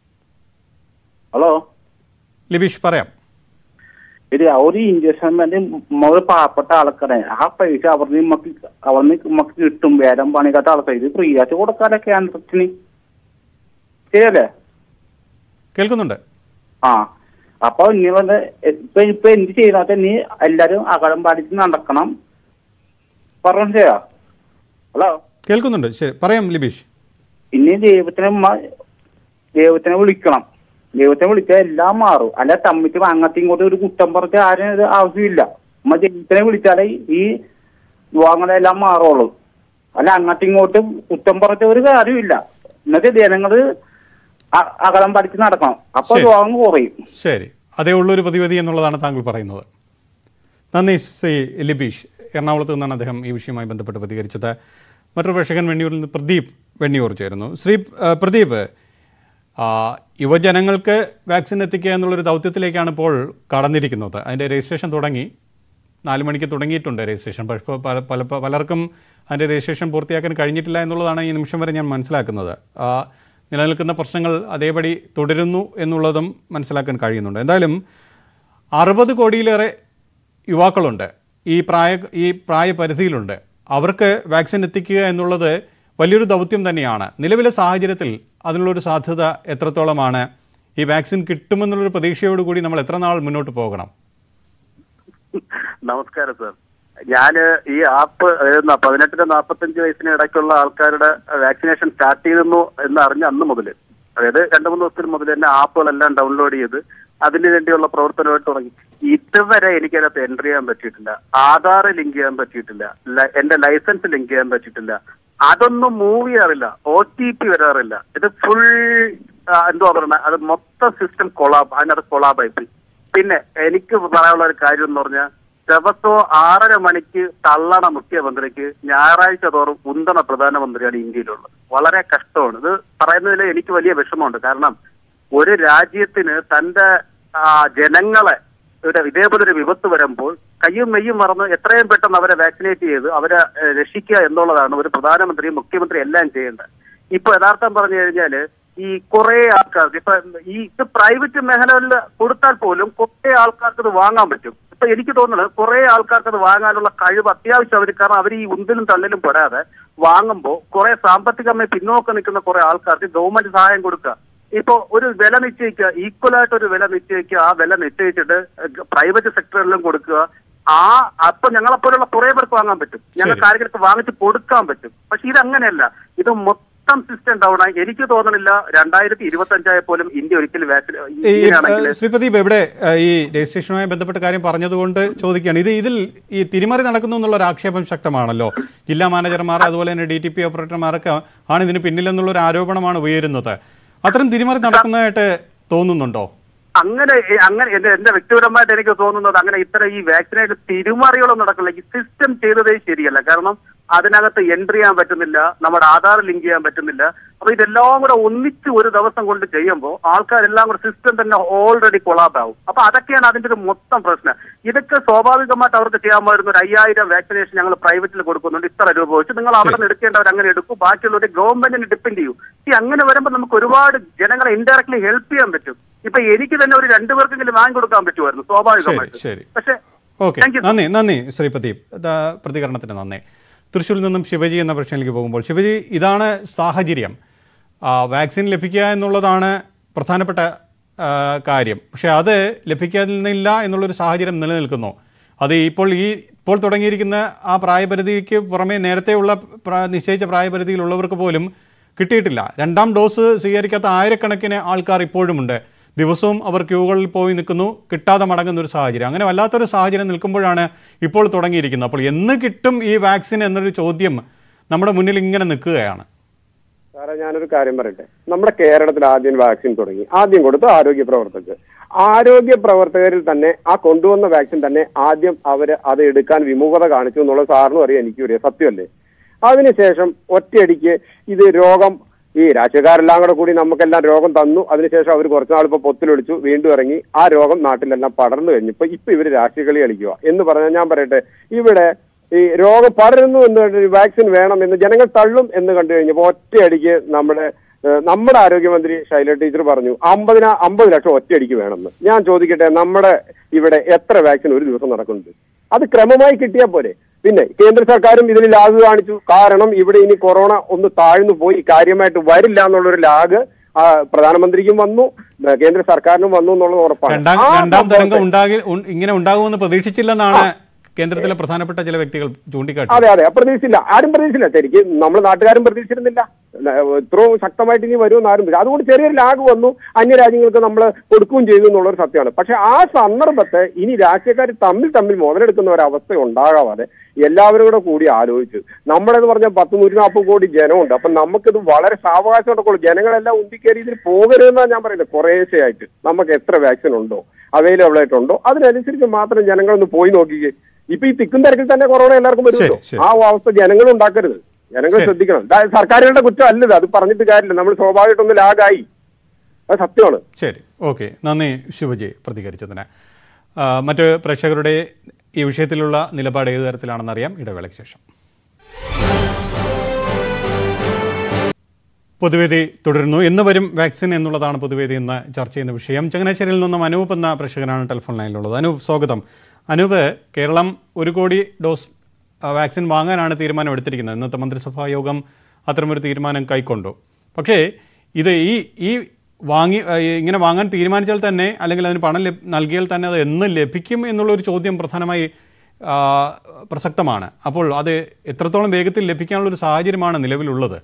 ഹലോ ലിബീഷ് പറയാം ഇത് ഒരു ഇഞ്ചക്ഷൻ വേണ്ടി നമ്മൾ പാവപ്പെട്ട ആൾക്കാരെ ആ പൈസ അവിടുന്ന് നമുക്ക് അവിടുന്ന് നമുക്ക് കിട്ടും വേദം പണിക്കാത്ത ആൾക്കാർ ഇത് ഫ്രീ ആയിട്ട് കൊടുക്കാതെ കേന്ദ്രത്തിന് ശരിയല്ലേ കേൾക്കുന്നുണ്ട് ആ അപ്പൊ ഇനി വന്ന് ഇപ്പൊ ഇപ്പൊ എന്ത് ചെയ്താൽ നീ എല്ലാരും അകലം പാലിച്ച് നടക്കണം പറഞ്ഞു ചെയ്യാ ഹലോ കേൾക്കുന്നുണ്ട് ശരി പറയാം ലിബീഷ് ഇനി ദൈവത്തിനെ മ- ദൈവത്തിനെ വിളിക്കണം ദൈവത്തിനെ വിളിച്ചാൽ എല്ലാം മാറും അല്ല തമ്മിച്ച് അങ്ങോട്ടും ഇങ്ങോട്ടും ഒരു കുറ്റം പറഞ്ഞ ആരും ഇത് ആവശ്യമില്ല നമ്മ ദൈവത്തിനെ വിളിച്ചാലേ ഈ യുവാങ്ങളെല്ലാം മാറുള്ളൂ അല്ല അങ്ങോട്ടും ഇങ്ങോട്ടും കുറ്റം പറഞ്ഞ ഒരു കാര്യമില്ല എന്നിട്ട് ജനങ്ങള് അ- അകലം പഠിച്ച് നടക്കണം അപ്പൊ ശരി. രോഗം കുറയും ശരി അതേ ഉള്ളൊരു പ്രതിവിധി എന്നുള്ളതാണ് താങ്കൾ പറയുന്നത് നന്ദി ശ്രീ ലിബീഷ് എറണാകുളത്ത് നിന്നാണ് അദ്ദേഹം ഈ വിഷയവുമായി ബന്ധപ്പെട്ട് പ്രതികരിച്ചത് മറ്റൊരു പ്രേക്ഷകൻ വെണ്ണിയൂരിൽ നിന്ന് പ്രദീപ് വെണ്ണിയൂർ ചേരുന്നു ശ്രീ ആ, പ്രദീപ് ആ, യുവജനങ്ങൾക്ക് വാക്സിൻ എത്തിക്കുക എന്നുള്ളൊരു ദൗത്യത്തിലേക്കാണ് ഇപ്പോൾ കടന്നിരിക്കുന്നത് അതിൻ്റെ രജിസ്ട്രേഷൻ തുടങ്ങി നാല് മണിക്ക് തുടങ്ങിയിട്ടുണ്ട് രജിസ്ട്രേഷൻ പക്ഷേ പല പല പലർക്കും അതിൻ്റെ രജിസ്ട്രേഷൻ പൂർത്തിയാക്കാൻ കഴിഞ്ഞിട്ടില്ല എന്നുള്ളതാണ് ഈ നിമിഷം വരെ ഞാൻ മനസ്സിലാക്കുന്നത് ആ, നിലനിൽക്കുന്ന പ്രശ്നങ്ങൾ അതേപടി തുടരുന്നു എന്നുള്ളതും മനസ്സിലാക്കാൻ കഴിയുന്നുണ്ട് എന്തായാലും അറുപത് കോടിയിലേറെ യുവാക്കളുണ്ട് ഈ പ്രായ ഈ പ്രായപരിധിയിലുണ്ട് അവർക്ക് വാക്സിൻ എത്തിക്കുക എന്നുള്ളത് വലിയൊരു ദൗത്യം തന്നെയാണ് നിലവിലെ സാഹചര്യത്തിൽ അതിനുള്ളൊരു സാധ്യത എത്രത്തോളമാണ് ഈ വാക്സിൻ കിട്ടുമെന്നുള്ളൊരു പ്രതീക്ഷയോടുകൂടി നമ്മൾ എത്ര നാൾ മുന്നോട്ട് പോകണം നമസ്കാരം സർ ഞാന് ഈ ആപ്പ് അതായത് പതിനെട്ടിന് നാൽപ്പത്തഞ്ച് വയസ്സിന് ഇടയ്ക്കുള്ള ആൾക്കാരുടെ വാക്സിനേഷൻ സ്റ്റാർട്ട് ചെയ്തിരുന്നു എന്ന് അറിഞ്ഞ അന്ന് മുതൽ അതായത് രണ്ടു മൂന്ന് ദിവസത്തിന് മുതൽ തന്നെ ആപ്പുകളെല്ലാം ഡൗൺലോഡ് ചെയ്ത് അതിന് വേണ്ടിയുള്ള പ്രവർത്തനമായിട്ട് തുടങ്ങി ഇതുവരെ എനിക്കതിനകത്ത് എൻട്രി ചെയ്യാൻ പറ്റിയിട്ടില്ല ആധാർ ലിങ്ക് ചെയ്യാൻ പറ്റിയിട്ടില്ല ല- എന്റെ ലൈസൻസ് ലിങ്ക് ചെയ്യാൻ പറ്റിയിട്ടില്ല അതൊന്നും മൂവ് ചെയ്യാറില്ല ഒ ടി പി വരാറില്ല ഇത് ഫുൾ എന്തുവാ പറയുക അത് മൊത്തം സിസ്റ്റം കൊളാബ് അതിനകത്ത് കൊളാബായി പോയി പിന്നെ എനിക്ക് പറയാനുള്ള ഒരു കാര്യം എന്ന് പറഞ്ഞാൽ ദിവസവും ആറര മണിക്ക് തള്ളണ മുഖ്യമന്ത്രിക്ക് ഞായറാഴ്ച തോറും ഉന്തണ പ്രധാനമന്ത്രിയാണ് ഇന്ത്യയിലുള്ളത് വളരെ കഷ്ടമാണ് ഇത് പറയുന്നതിൽ എനിക്ക് വലിയ വിഷമമുണ്ട് കാരണം ഒരു രാജ്യത്തിന് തന്റെ ആ, ജനങ്ങളെ ഒരു ഇതേപോലെ ഒരു വിപത്ത് വരുമ്പോൾ കയ്യും മെയ്യും മറന്ന് എത്രയും പെട്ടെന്ന് അവരെ വാക്സിനേറ്റ് ചെയ്ത് അവരെ ഏഹ്, രക്ഷിക്കുക എന്നുള്ളതാണ് ഒരു പ്രധാനമന്ത്രി മുഖ്യമന്ത്രി എല്ലാം ചെയ്യേണ്ടത് ഇപ്പൊ യഥാർത്ഥം പറഞ്ഞു കഴിഞ്ഞാല് ഈ കുറെ ആൾക്കാർക്ക് ഇപ്പൊ ഈ ഇത് പ്രൈവറ്റ് മേഖലകളിൽ കൊടുത്താൽ പോലും കുറെ ആൾക്കാർക്ക് ഇത് വാങ്ങാൻ പറ്റും ഇപ്പൊ എനിക്ക് തോന്നുന്നത് കുറെ ആൾക്കാർക്ക് അത് വാങ്ങാനുള്ള കഴിവ് അത്യാവശ്യം അവർ കാരണം അവർ ഈ ഉന്തിലും തള്ളിലും പെടാതെ വാങ്ങുമ്പോൾ കുറെ സാമ്പത്തികമായി പിന്നോക്കം നിൽക്കുന്ന കുറെ ആൾക്കാർക്ക് ഗവൺമെന്റ് സഹായം കൊടുക്കുക ഇപ്പൊ ഒരു വില നിശ്ചയിക്കുക ഈക്വൽ ആയിട്ട് ഒരു വില നിശ്ചയിക്കുക ആ വില നിശ്ചയിച്ചിട്ട് പ്രൈവറ്റ് സെക്ടറിലും കൊടുക്കുക ആ അപ്പൊ ഞങ്ങളെപ്പോലുള്ള കുറെ പേർക്ക് വാങ്ങാൻ പറ്റും ഞങ്ങൾക്ക് ആരെങ്കിലും വാങ്ങിച്ച് കൊടുക്കാൻ പറ്റും പക്ഷെ ഇത് അങ്ങനെയല്ല ഇത് മൊത്തം സിസ്റ്റം ഡൗൺ ആയി എനിക്ക് തോന്നണില്ല രണ്ടായിരത്തി ഇരുപത്തി അഞ്ചായപ്പോലും ഇന്ത്യ ഒരിക്കലും വാക്സിൻ ഈ ഇങ്ങനെയാണെങ്കിൽ ഏഹ്, ശ്രീ പ്രദീപ് ഇവിടെ ഏഹ്, ഈ രജിസ്ട്രേഷനുമായി ബന്ധപ്പെട്ട കാര്യം പറഞ്ഞതുകൊണ്ട് ചോദിക്കുകയാണ് ഇത് ഇതിൽ ഈ തിരിമറി നടക്കുന്നു എന്നുള്ള ഒരു ആക്ഷേപം ശക്തമാണല്ലോ ജില്ലാ മാനേജർമാർ അതുപോലെ തന്നെ ഡി ടി പി ഓപ്പറേറ്റർമാരൊക്കെ ആണ് ഇതിന് പിന്നിലെന്നുള്ള ഒരു ആരോപണമാണ് ഉയരുന്നത് അത്തരം തിരിമറി നടക്കുന്നതായിട്ട് തോന്നുന്നുണ്ടോ അങ്ങനെ അങ്ങനെ എന്റെ എന്റെ വ്യക്തിപരമായിട്ട് എനിക്ക് തോന്നുന്നത് അങ്ങനെ ഇത്തരം ഈ വാക്സിനേറ്റ് തിരുമറികളൊന്നും നടക്കില്ല ഈ സിസ്റ്റം ചെയ്തതേ ശരിയല്ല കാരണം അതിനകത്ത് എൻട്രി ചെയ്യാൻ പറ്റുന്നില്ല നമ്മുടെ ആധാർ ലിങ്ക് ചെയ്യാൻ പറ്റുന്നില്ല അപ്പൊ ഇതെല്ലാം കൂടെ ഒന്നിച്ച് ഒരു ദിവസം കൊണ്ട് ചെയ്യുമ്പോൾ ആൾക്കാരെല്ലാം കൂടെ സിസ്റ്റം തന്നെ ഓൾറെഡി കൊളാബ് ആവും അപ്പൊ അതൊക്കെയാണ് അതിന്റെ ഒരു മൊത്തം പ്രശ്നം ഇതൊക്കെ സ്വാഭാവികമായിട്ട് അവർക്ക് ചെയ്യാൻ പറ്റുന്ന ഒരു അയ്യായിരം വാക്സിനേഷൻ ഞങ്ങൾ പ്രൈവറ്റിൽ കൊടുക്കുന്നുണ്ട് ഇത്ര രൂപ വെച്ച് നിങ്ങൾ അവിടെ നിന്ന് എടുക്കേണ്ടവർ അങ്ങനെ എടുക്കും ബാക്കിയുള്ളവർ ഗവൺമെന്റിന് ഡിപ്പെൻഡ് ചെയ്യും ഈ അങ്ങനെ വരുമ്പോൾ നമുക്ക് ഒരുപാട് ജനങ്ങളെ ഇൻഡയറക്ട്ലി ഹെൽപ്പ് ചെയ്യാൻ പറ്റും ഇപ്പൊ എനിക്ക് തന്നെ ഒരു രണ്ടു പേർക്കെങ്കിലും വാങ്ങി കൊടുക്കാൻ പറ്റുമായിരുന്നു ശരി സ്വാഭാവികമായിട്ട് ശരി പക്ഷെ ഓക്കെ Thank you, sir. നന്ദി നന്ദി ശ്രീ പ്രദീപ് ദാ പ്രതികരണത്തിന് നന്ദി തൃശ്ശൂരിൽ നിന്നും ശിവജി എന്ന പ്രശ്നത്തിലേക്ക് പോകുമ്പോൾ ശിവജി ഇതാണ് സാഹചര്യം ആ, വാക്സിൻ ലഭിക്കുക എന്നുള്ളതാണ് പ്രധാനപ്പെട്ട ആ, കാര്യം പക്ഷേ അത് ലഭിക്കുന്നില്ല എന്നുള്ളൊരു സാഹചര്യം നിലനിൽക്കുന്നു അത് ഇപ്പോൾ ഈ ഇപ്പോൾ തുടങ്ങിയിരിക്കുന്ന ആ പ്രായപരിധിക്ക് പുറമെ നേരത്തെയുള്ള പ്ര- നിശ്ചയിച്ച പ്രായപരിധിയിലുള്ളവർക്ക് പോലും കിട്ടിയിട്ടില്ല രണ്ടാം ഡോസ് സ്വീകരിക്കാത്ത ആയിരക്കണക്കിന് ആൾക്കാർ ഇപ്പോഴുമുണ്ട് ദിവസവും അവർ ക്യൂകളിൽ പോയി നിൽക്കുന്നു കിട്ടാതെ മടങ്ങുന്ന ഒരു സാഹചര്യം അങ്ങനെ വല്ലാത്തൊരു സാഹചര്യം നിൽക്കുമ്പോഴാണ് ഇപ്പോൾ തുടങ്ങിയിരിക്കുന്നത് അപ്പോൾ എന്ന് കിട്ടും ഈ വാക്സിൻ എന്നൊരു ചോദ്യം നമ്മുടെ മുന്നിൽ ഇങ്ങനെ നിൽക്കുകയാണ് സാറേ ഞാനൊരു കാര്യം പറയട്ടെ നമ്മുടെ കേരളത്തിൽ ആദ്യം വാക്സിൻ തുടങ്ങി ആദ്യം കൊടുത്തു ആരോഗ്യ പ്രവർത്തകർക്ക് ആരോഗ്യ പ്രവർത്തകരിൽ തന്നെ ആ കൊണ്ടുവന്ന വാക്സിൻ തന്നെ ആദ്യം അവര് അത് എടുക്കാൻ വിമുഖത കാണിച്ചു എന്നുള്ള സാറിനും അറിയാം എനിക്കും അറിയാം സത്യമല്ലേ അതിനുശേഷം ഒറ്റയടിക്ക് ഇത് രോഗം ഈ രാഷ്ട്രീയക്കാരെല്ലാം കൂടെ കൂടി നമുക്കെല്ലാം രോഗം തന്നു അതിനുശേഷം അവർ കുറച്ച് നാൾ ഇപ്പോൾ പൊത്തിലൊളിച്ചു വീണ്ടും ഇറങ്ങി ആ രോഗം നാട്ടിലെല്ലാം പടർന്നു കഴിഞ്ഞപ്പോൾ ഇപ്പൊ ഇവര് രാഷ്ട്രീയ കളി കളിക്കുക എന്ന് പറഞ്ഞാൽ ഞാൻ പറയട്ടെ ഇവിടെ ഈ രോഗം പടരുന്നു എന്ന് കണ്ട് വാക്സിൻ വേണം എന്ന് ജനങ്ങൾ തള്ളും എന്ന് കണ്ടു കഴിഞ്ഞപ്പോൾ ഒറ്റയടിക്ക് നമ്മുടെ ഏഹ്, നമ്മുടെ ആരോഗ്യമന്ത്രി ശൈല ടീച്ചർ പറഞ്ഞു അമ്പതിന അമ്പത് ലക്ഷം ഒറ്റയടിക്ക് വേണമെന്ന് ഞാൻ ചോദിക്കട്ടെ നമ്മുടെ ഇവിടെ എത്ര വാക്സിൻ ഒരു ദിവസം നടക്കുന്നുണ്ട് അത് ക്രമമായി കിട്ടിയാൽ പോരെ പിന്നെ കേന്ദ്ര സർക്കാരും ഇതിൽ ലാഗ് കാണിച്ചു കാരണം ഇവിടെ ഇനി കൊറോണ ഒന്ന് താഴ്ന്നു പോയി കാര്യമായിട്ട് വരില്ല എന്നുള്ളൊരു ലാഗ് ആ, പ്രധാനമന്ത്രിക്കും വന്നു ഏഹ്, കേന്ദ്ര സർക്കാരിനും വന്നു എന്നുള്ളത് ഉറപ്പാണ് രണ്ടാം ആ രണ്ടാം തരംഗം സംഭവത്തെ- ഉണ്ടാകി ഉൺ- ഇങ്ങനെ ഉണ്ടാകുമെന്ന് പ്രതീക്ഷിച്ചില്ലെന്നാണ് കേന്ദ്രത്തിലെ പ്രധാനപ്പെട്ട ചില വ്യക്തികൾ ചൂണ്ടിക്കാട്ടി അതെ അതെ പ്രതീക്ഷിച്ചില്ല ആരും പ്രതീക്ഷിച്ചില്ല ശരിക്കും നമ്മൾ നാട്ടുകാരും പ്രതീക്ഷിച്ചിരുന്നില്ല ഇത്രയും ശക്തമായിട്ട് ഇനി വരുമെന്ന് ആരും പ്രതീക്ഷിച്ചില്ല. അതുകൊണ്ട് ചെറിയൊരു ലാഗ് വന്നു അന്യരാജ്യങ്ങൾക്ക് നമ്മൾ കൊടുക്കുകയും ചെയ്തു എന്നുള്ളൊരു സത്യമാണ് പക്ഷെ ആ സന്ദർഭത്തെ ഇനി രാഷ്ട്രീയക്കാർ തമ്മിൽ തമ്മിൽ മുതലെടുക്കുന്ന ഒരു അവസ്ഥ ഉണ്ടാകാതെ എല്ലാവരും കൂടെ കൂടി ആലോചിച്ച് നമ്മളെന്ന് പറഞ്ഞാൽ പത്ത് നൂറ്റി നാൽപ്പത് കോടി ജനമുണ്ട് അപ്പൊ നമുക്കിത് വളരെ സാവകാശം ജനങ്ങളെല്ലാം ഉന്തിക്കയറി ഇതിൽ പോകരുതെന്നാണ് ഞാൻ പറയുന്നത് കുറേശ്ശെയായിട്ട് നമുക്ക് എത്ര വാക്സിൻ ഉണ്ടോ അവൈലബിൾ ആയിട്ടുണ്ടോ അതിനനുസരിച്ച് മാത്രം ജനങ്ങളൊന്ന് പോയി നോക്കിക്കേ ഇപ്പൊ ഈ തിക്കും തിരക്കിൽ തന്നെ കൊറോണ എല്ലാവർക്കും വരുമല്ലോ ശരി, ശരി. ആ അവസ്ഥ ജനങ്ങൾ ഉണ്ടാക്കരുത് ജനങ്ങൾ ശരി. ശ്രദ്ധിക്കണം ദാ സർക്കാരുകളുടെ കുറ്റം അല്ലത് അത് പറഞ്ഞിട്ട് കാര്യമില്ല നമ്മൾ സ്വാഭാവികമായിട്ടൊന്ന് ലാഗായി അത് സത്യമാണ് ശരി ഓക്കെ നന്ദി ശിവജി പ്രതികരിച്ചതിന് ആ, മറ്റ് പ്രേക്ഷകരുടെ ഈ വിഷയത്തിലുള്ള നിലപാട് ഏത് തരത്തിലാണെന്നറിയാം ഇടവേളയ്ക്ക് ശേഷം പൊതുവേദി തുടരുന്നു എന്ന് വരും വാക്സിൻ എന്നുള്ളതാണ് പൊതുവേദി ഇന്ന് ചർച്ച ചെയ്യുന്ന വിഷയം ചങ്ങനാശ്ശേരിയിൽ നിന്നും അനൂപ് എന്ന പ്രേക്ഷകനാണ് ടെലിഫോൺ ലൈനിലുള്ളത് അനൂപ് സ്വാഗതം അനൂപ് കേരളം ഒരു കോടി ഡോസ് ആ, വാക്സിൻ വാങ്ങാനാണ് തീരുമാനം എടുത്തിരിക്കുന്നത് ഇന്നത്തെ മന്ത്രിസഭാ യോഗം അത്തരമൊരു തീരുമാനം കൈക്കൊണ്ടു പക്ഷേ ഇത് ഈ ഈ വാങ്ങി ആ, ഈ ഇങ്ങനെ വാങ്ങാൻ തീരുമാനിച്ചാൽ തന്നെ അല്ലെങ്കിൽ അതിന് പണം ലഭ്- നൽകിയാൽ തന്നെ അത് എന്ന് ലഭിക്കും എന്നുള്ളൊരു ചോദ്യം പ്രധാനമായി ആ, പ്രസക്തമാണ് അപ്പോൾ അത് എത്രത്തോളം വേഗത്തിൽ ലഭിക്കാനുള്ള ഒരു സാഹചര്യമാണ് നിലവിലുള്ളത്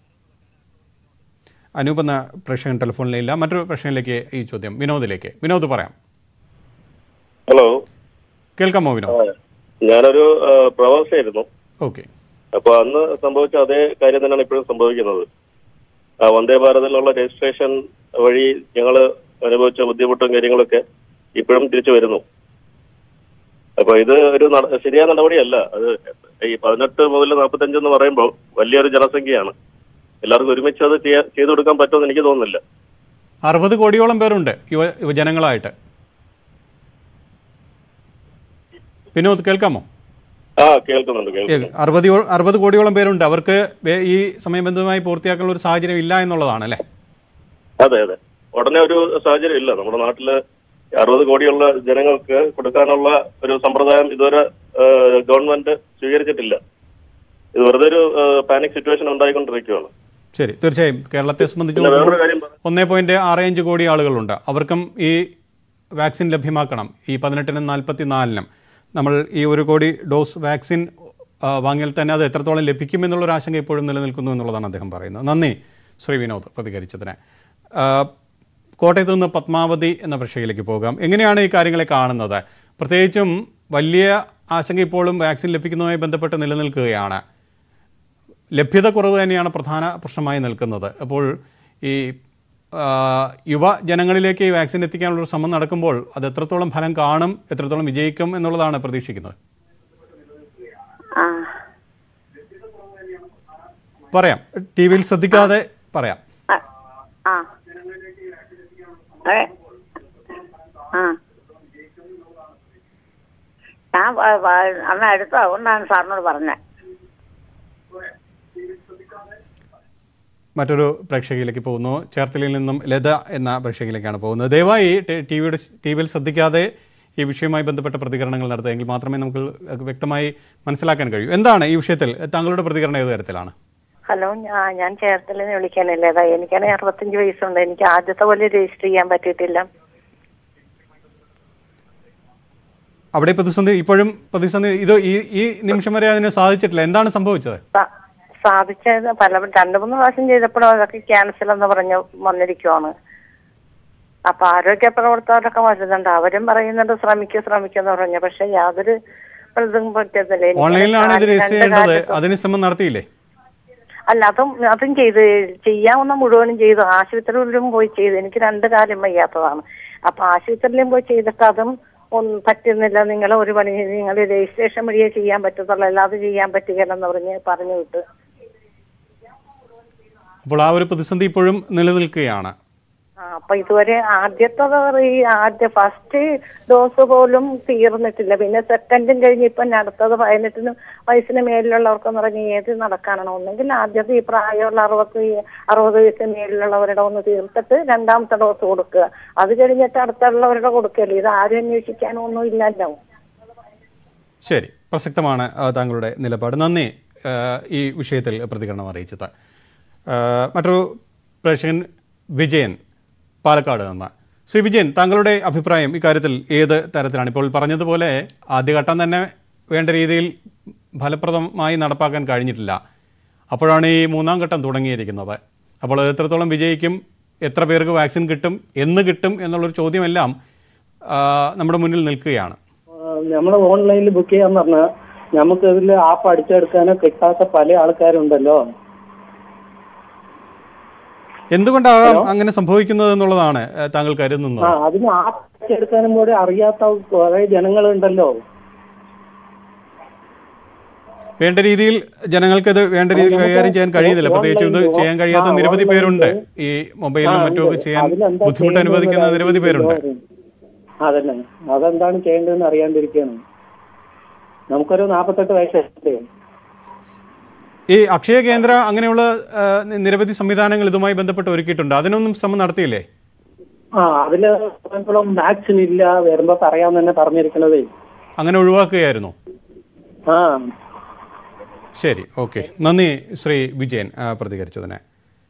അനൂപ് എന്ന പ്രേക്ഷകൻ ടെലിഫോണിലില്ല മറ്റൊരു പ്രേക്ഷകനിലേക്ക് ഈ ചോദ്യം വിനോദിലേക്ക് വിനോദ് പറയാം ഹലോ കേൾക്കാമോ വിനോദ് ഞാനൊരു ആ, പ്രവാസിയായിരുന്നു ഓക്കെ അപ്പൊ അന്ന് സംഭവിച്ച അതേ കാര്യം തന്നെയാണ് ഇപ്പോഴും സംഭവിക്കുന്നത് ആ, വന്ദേ ഭാരതിലുള്ള രജിസ്ട്രേഷൻ വഴി ഞങ്ങൾ അനുഭവിച്ച ബുദ്ധിമുട്ടും കാര്യങ്ങളൊക്കെ ഇപ്പോഴും തിരിച്ചു വരുന്നു അപ്പൊ ഇത് ഒരു നട- ശരിയായ നടപടിയല്ല അത് ഈ പതിനെട്ട് മുതൽ നാൽപ്പത്തഞ്ച് എന്ന് പറയുമ്പോൾ വലിയൊരു ജനസംഖ്യയാണ് എല്ലാവർക്കും ഒരുമിച്ച് അത് ചെയ്യാ- ചെയ്തു കൊടുക്കാൻ പറ്റുമെന്ന് എനിക്ക് തോന്നുന്നില്ല അറുപത് കോടിയോളം പേരുണ്ട് യുവ യുവജനങ്ങളായിട്ട് വിനോദ് കേൾക്കാമോ ആ കേൾക്കുന്നുണ്ട് കേൾക്കുന്നുണ്ട് അറുപത് അറുപത് കോടിയോളം പേരുണ്ട് അവർക്ക് വേ- ഈ സമയബന്ധിതമായി പൂർത്തിയാക്കാനുള്ള ഒരു സാഹചര്യം ഇല്ല എന്നുള്ളതാണ് അല്ലേ അതെ അതെ ഉടനെ ഒരു സാഹചര്യം ഇല്ല നമ്മുടെ നാട്ടില് അറുപത് കോടിയുള്ള ജനങ്ങൾക്ക് കൊടുക്കാനുള്ള ഒരു സമ്പ്രദായം ഇതുവരെ ഏഹ്, ഗവൺമെന്റ് സ്വീകരിച്ചിട്ടില്ല ഇത് വെറുതെ ഒരു പാനിക് സിറ്റുവേഷൻ ഉണ്ടായിക്കൊണ്ടിരിക്കുകയാണ് ശരി തീർച്ചയായും കേരളത്തെ സംബന്ധിച്ച് പിന്നെ വേറൊരു നോക്കുമ്പോൾ കാര്യം പറയാം. ഒന്നേ പോയിന്റ് ആറ് അഞ്ച് കോടി ആളുകളുണ്ട് അവർക്കും ഈ വാക്സിൻ ലഭ്യമാക്കണം ഈ പതിനെട്ടിനും നാൽപ്പത്തി നാലിനും നമ്മൾ ഈ ഒരു കോടി ഡോസ് വാക്സിൻ ആ, വാങ്ങിയാൽ തന്നെ അത് എത്രത്തോളം ലഭിക്കും എന്നുള്ളൊരു ആശങ്ക ഇപ്പോഴും നിലനിൽക്കുന്നു എന്നുള്ളതാണ് അദ്ദേഹം പറയുന്നത് നന്ദി ശ്രീ വിനോദ് പ്രതികരിച്ചതിന് ആ, കോട്ടയത്ത് നിന്ന് പത്മാവതി എന്ന പ്രേക്ഷകയിലേക്ക് പോകാം എങ്ങനെയാണ് ഈ കാര്യങ്ങളെ കാണുന്നത് പ്രത്യേകിച്ചും വലിയ ആശങ്ക ഇപ്പോഴും വാക്സിൻ ലഭിക്കുന്നതുമായി ബന്ധപ്പെട്ട് നിലനിൽക്കുകയാണ് ലഭ്യത കുറവ് തന്നെയാണ് പ്രധാന പ്രശ്നമായി നിൽക്കുന്നത് അപ്പോൾ ഈ ആ, യുവജനങ്ങളിലേക്ക് ഈ വാക്സിൻ എത്തിക്കാനുള്ള ഒരു ശ്രമം നടക്കുമ്പോൾ അത് എത്രത്തോളം ഫലം കാണും എത്രത്തോളം വിജയിക്കും എന്നുള്ളതാണ് പ്രതീക്ഷിക്കുന്നത് ആ പറയാം ടി വിയിൽ ശ്രദ്ധിക്കാതെ പറയാം ആ ആ അതെ ആ ഞാൻ വ- വ- അന്ന് അടുത്ത അതുകൊണ്ടാണ് സാറിനോട് പറഞ്ഞത് മറ്റൊരു പ്രേക്ഷകയിലേക്ക് പോകുന്നു ചേർത്തലയിൽ നിന്നും ലത എന്ന പ്രേക്ഷകയിലേക്കാണ് പോകുന്നത് ദയവായി ടി- ടി വിയുടെ ടി വിയിൽ ശ്രദ്ധിക്കാതെ ഈ വിഷയവുമായി ബന്ധപ്പെട്ട പ്രതികരണങ്ങൾ നടത്തുക എങ്കിൽ മാത്രമേ നമുക്ക് വ്യക്തമായി മനസ്സിലാക്കാൻ കഴിയൂ എന്താണ് ഈ വിഷയത്തിൽ താങ്കളുടെ പ്രതികരണം ഏത് തരത്തിലാണ് ഹലോ ഞാ- ഞാൻ ചേർത്തലിൽ നിന്ന് വിളിക്കാനല്ലേ അതാ എനിക്കാണെങ്കിൽ അറുപത്തഞ്ച് വയസ്സുണ്ട് എനിക്ക് ആദ്യത്തെ പോലെ രജിസ്റ്റർ ചെയ്യാൻ പറ്റിയിട്ടില്ല അവിടെ പ്രതിസന്ധി ഇപ്പോഴും പ്രതിസന്ധി ഇത് ഈ ഈ നിമിഷം വരെ അതിന് സാധിച്ചിട്ടില്ല എന്താണ് സംഭവിച്ചത് സ- സാധിച്ചത് പല രണ്ടു മൂന്ന് പ്രാവശ്യം ചെയ്തപ്പോഴും അതൊക്കെ ക്യാൻസൽ എന്ന് പറഞ്ഞ് വന്നിരിക്കുവാണ് അപ്പൊ ആരോഗ്യ പ്രവർത്തകരൊക്കെ വരുന്നുണ്ട് അവരും പറയുന്നുണ്ട് ശ്രമിക്കുക ശ്രമിക്കുക എന്ന് പറഞ്ഞു പക്ഷെ യാതൊരു ഇതും പറ്റത്തില്ല എനിക്ക് ഓൺലൈനിലാണ് ഇത് കാലിന് രജിസ്റ്റർ രണ്ട് ചെയ്യേണ്ടത് കാലിലും- അതിന് ശ്രമം നടത്തിയില്ലേ അല്ല അതും അതും ചെയ്ത് ചെയ്യാവുന്ന മുഴുവനും ചെയ്തു ആശുപത്രിയിലും പോയി ചെയ്തു എനിക്ക് രണ്ട് കാലം വയ്യാത്തതാണ് അപ്പൊ ആശുപത്രിയിലും പോയി ചെയ്തിട്ട് അതും ഒന്നും പറ്റുന്നില്ല നിങ്ങൾ ഒരു പണി നിങ്ങൾ രജിസ്ട്രേഷൻ വഴിയേ ചെയ്യാൻ പറ്റത്തുള്ളൂ അല്ലാതെ ചെയ്യാൻ പറ്റുകയില്ലെന്ന് പറഞ്ഞ് പറഞ്ഞു വിട്ടു അപ്പോൾ ആ ഒരു പ്രതിസന്ധി ഇപ്പോഴും നിലനിൽക്കുകയാണ് ആ അപ്പൊ ഇതുവരെ ആദ്യത്തെ ഈ ആദ്യ ഫസ്റ്റ് ഡോസ് പോലും തീർന്നിട്ടില്ല പിന്നെ സെക്കൻഡും കഴിഞ്ഞ് ഇപ്പൊ ഇനി അടുത്തത് പതിനെട്ടിന് വയസ്സിന് മേലിലുള്ളവർക്കെന്ന് പറഞ്ഞ് ഏത് നടക്കാനാണ് ഒന്നെങ്കിൽ ആദ്യത്തെ ഈ പ്രായമുള്ള അറുപത്തി അറുപത് വയസ്സിന് മേലിലുള്ളവരുടെ ഒന്ന് തീർത്തിട്ട് രണ്ടാമത്തെ ഡോസ് കൊടുക്കുക അത് കഴിഞ്ഞിട്ട് അടുത്തുള്ളവരുടെ കൊടുക്കല്ലേ ഇത് ആരും അന്വേഷിക്കാനോ ഒന്നും ഇല്ലല്ലോ ശരി പ്രസക്തമാണ് ആ, താങ്കളുടെ നിലപാട് നന്ദി ആ, ഈ വിഷയത്തിൽ പ്രതികരണം അറിയിച്ചത് ആ, മറ്റൊരു പ്രേക്ഷകൻ വിജയൻ പാലക്കാട് നിന്ന് ശ്രീ വിജയൻ താങ്കളുടെ അഭിപ്രായം ഇക്കാര്യത്തിൽ ഏത് തരത്തിലാണ് ഇപ്പോൾ പറഞ്ഞതുപോലെ ആദ്യഘട്ടം തന്നെ വേണ്ട രീതിയിൽ ഫലപ്രദമായി നടപ്പാക്കാൻ കഴിഞ്ഞിട്ടില്ല അപ്പോഴാണ് ഈ മൂന്നാം ഘട്ടം തുടങ്ങിയിരിക്കുന്നത് അപ്പോൾ അത് എത്രത്തോളം വിജയിക്കും എത്ര പേർക്ക് വാക്സിൻ കിട്ടും എന്ന് കിട്ടും എന്നുള്ളൊരു ചോദ്യമെല്ലാം ആ, നമ്മുടെ മുന്നിൽ നിൽക്കുകയാണ് നമ്മൾ ഓൺലൈനിൽ ബുക്ക് ചെയ്യാന്ന് പറഞ്ഞാൽ നമുക്ക് ഇതിൽ ആപ്പ് അടിച്ചെടുക്കാനോ കിട്ടാത്ത പല ആൾക്കാരുണ്ടല്ലോ എന്തുകൊണ്ടാകാം അങ്ങനെ സംഭവിക്കുന്നത് എന്നുള്ളതാണ് ഏഹ്, താങ്കൾ ആ കരുതുന്നത് അതിന് ആപ്പ് അടിച്ചെടുക്കാനും കൂടെ അറിയാത്ത കുറെ ജനങ്ങളുണ്ടല്ലോ വേണ്ട രീതിയിൽ ജനങ്ങൾക്കത് വേണ്ട രീതിയിൽ കൈകാര്യം ചെയ്യാൻ കഴിയുന്നില്ല പ്രത്യേകിച്ച് ഇത് ചെയ്യാൻ കഴിയാത്ത നിരവധി പേരുണ്ട് ഈ മൊബൈലിലും മറ്റുമൊക്കെ ചെയ്യാൻ അതിലെന്താ ബുദ്ധിമുട്ട് അനുവദിക്കുന്ന ചെയ്യേണ്ടതെന്ന് നിരവധി പേരുണ്ട് അതന്നെ അതെന്താണ് ചെയ്യേണ്ടതെന്ന് അറിയാണ്ടിരിക്കുകയാണ് നമുക്കൊരു നാപ്പത്തെട്ട് വയസ്സല്ലേ ഈ അക്ഷയ കേന്ദ്ര അങ്ങനെയുള്ള ഏഹ്, നി- നിരവധി സംവിധാനങ്ങൾ ഇതുമായി ബന്ധപ്പെട്ട് ഒരുക്കിയിട്ടുണ്ട് അതിനൊന്നും ശ്രമം നടത്തിയില്ലേ ആ അതില് ഇപ്പോഴും വാക്സിൻ ഇല്ല വരുമ്പോ പറയാന്ന് തന്നെ പറഞ്ഞിരിക്കണതേ അങ്ങനെ ഒഴിവാക്കുകയായിരുന്നു ആ ശരി ഓക്കെ നന്ദി ശ്രീ വിജയൻ ആ, പ്രതികരിച്ചതിന്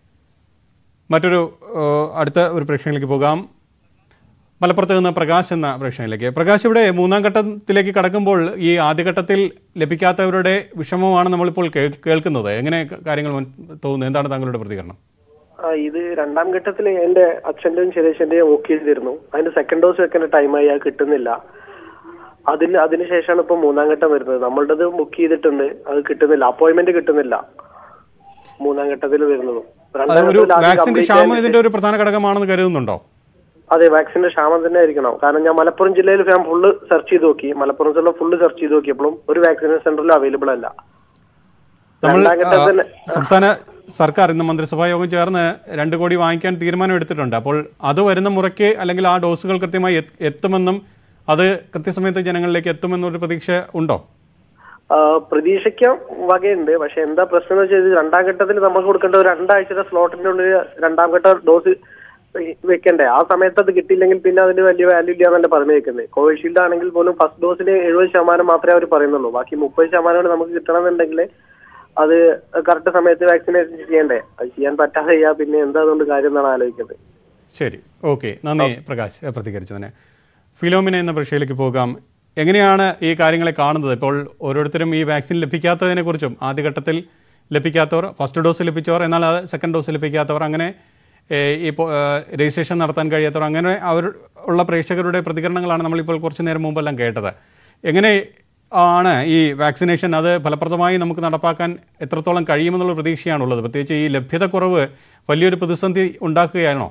മറ്റൊരു ആ, അടുത്ത ഒരു പ്രേക്ഷകനിലേക്ക് പോകാം മലപ്പുറത്ത് നിന്ന് പ്രകാശ് എന്ന പ്രേക്ഷകനിലേക്ക് പ്രകാശ് ഇവിടെ മൂന്നാം ഘട്ടത്തിലേക്ക് കടക്കുമ്പോൾ ഈ ആദ്യഘട്ടത്തിൽ ലഭിക്കാത്തവരുടെ വിഷമമാണ് നമ്മളിപ്പോൾ കേ- കേൾക്കുന്നത് എങ്ങനെ ക- കാര്യങ്ങൾ മുൻ- തോന്നുന്നു എന്താണ് താങ്കളുടെ പ്രതികരണം ആ, ഇത് രണ്ടാം ഘട്ടത്തിൽ എന്റെ അച്ഛന്റെയും ശരേശന്റെയും ബുക്ക് ചെയ്തിരുന്നു അതിന്റെ സെക്കൻഡ് ഡോസ് വെക്കേണ്ട ടൈമായി അത് കിട്ടുന്നില്ല അതിൽ അതിനുശേഷമാണ് ഇപ്പൊ മൂന്നാം ഘട്ടം വരുന്നത് നമ്മളുടേത് ബുക്ക് ചെയ്തിട്ടുണ്ട് അത് കിട്ടുന്നില്ല അപ്പോയിന്റ്മെന്റ് കിട്ടുന്നില്ല മൂന്നാം ഘട്ടത്തിൽ വരുന്നതും രണ്ടാം അത് ഒരു ഘട്ടത്തിൽ ആദ്യം വാക്സിന്റെ complete ക്ഷാമം ആയതിന് ഇതിന്റെ ഒരു പ്രധാന ഘടകമാണെന്ന് കരുതുന്നുണ്ടോ അതെ വാക്സിന്റെ ക്ഷാമം തന്നെ ആയിരിക്കണം കാരണം ഞാൻ മലപ്പുറം ജില്ലയിൽ ഞാൻ ഫുള്ള് സെർച്ച് ചെയ്ത് നോക്കി മലപ്പുറം ജില്ല ഫുള്ള് സെർച്ച് ചെയ്ത് നോക്കിയപ്പോഴും ഒരു വാക്സിനേഷൻ സെന്ററിലും അവൈലബിൾ അല്ല നമ്മൾ രണ്ടാം ഘട്ടത്തിൽ ആ, സംസ്ഥാന സർക്കാർ ഇന്ന് മന്ത്രിസഭാ യോഗം ചേർന്ന് രണ്ട് കോടി വാങ്ങിക്കാൻ തീരുമാനം എടുത്തിട്ടുണ്ട് അപ്പോൾ അത് വരുന്ന മുറയ്ക്ക് അല്ലെങ്കിൽ ആ ഡോസുകൾ കൃത്യമായി എത്ത് എത്തുമെന്നും അത് കൃത്യസമയത്ത് ജനങ്ങളിലേക്ക് എത്തുമെന്നൊരു പ്രതീക്ഷ ഉണ്ടോ ആ, പ്രതീക്ഷിക്കാൻ വകയുണ്ട് പക്ഷെ എന്താ പ്രശ്നം എന്ന് വെച്ചാൽ ഇത് രണ്ടാം ഘട്ടത്തിൽ നമുക്ക് കൊടുക്കേണ്ട ഒരു രണ്ടാഴ്ചയുടെ സ്ലോട്ടിന്റെ ഉള്ളിൽ രണ്ടാം ഘട്ട ഡോസ് വെക്കണ്ടേ ആ സമയത്ത് അത് കിട്ടിയില്ലെങ്കിൽ പിന്നെ അതിന് വലിയ വാല്യൂ ഇല്ല എന്നല്ല പറഞ്ഞു വെക്കുന്നത് കോവിഷീൽഡ് ആണെങ്കിൽ പോലും ഫസ്റ്റ് ഡോസിന് എഴുപത് ശതമാനം മാത്രമേ അവർ പറയുന്നുള്ളൂ ബാക്കി മുപ്പത് ശതമാനം നമുക്ക് കിട്ടണമെന്നുണ്ടെങ്കിൽ അത് കറക്റ്റ് സമയത്ത് വാക്സിനേഷൻ ചെയ്യണ്ടേ അത് ചെയ്യാൻ പറ്റാതെ ചെയ്യാ പിന്നെ എന്താ അതുകൊണ്ട് കാര്യം എന്നാണ് ആലോചിക്കുന്നത് ശരി ഓക്കെ നന്ദി പ്രകാശ് ഏ, പ്രതികരിച്ചതിന് ഫിലോമിന എന്ന പ്രശ്നയിലേക്ക് പോകാം എങ്ങനെയാണ് ഈ കാര്യങ്ങളെ കാണുന്നത് ഇപ്പോൾ ഓരോരുത്തരും ഈ വാക്സിൻ ലഭിക്കാത്തതിനെക്കുറിച്ചും ആദ്യഘട്ടത്തിൽ ലഭിക്കാത്തവർ ഫസ്റ്റ് ഡോസ് ലഭിച്ചവർ എന്നാൽ അത് സെക്കൻഡ് ഡോസ് ലഭിക്കാത്തവർ അങ്ങനെ ഏ, ഇപ്പോൾ ഏ, രജിസ്ട്രേഷൻ നടത്താൻ കഴിയാത്തവർ അങ്ങനെ അവർ ഉള്ള പ്രേക്ഷകരുടെ പ്രതികരണങ്ങളാണ് നമ്മളിപ്പോൾ കുറച്ച് നേരം മുമ്പെല്ലാം കേട്ടത് എങ്ങനെ ആണ് ഈ വാക്സിനേഷൻ അത് ഫലപ്രദമായി നമുക്ക് നടപ്പാക്കാൻ എത്രത്തോളം കഴിയുമെന്നുള്ള പ്രതീക്ഷയാണുള്ളത് പ്രത്യേകിച്ച് ഈ ലഭ്യതക്കുറവ് വലിയൊരു പ്രതിസന്ധി ഉണ്ടാക്കുകയാണോ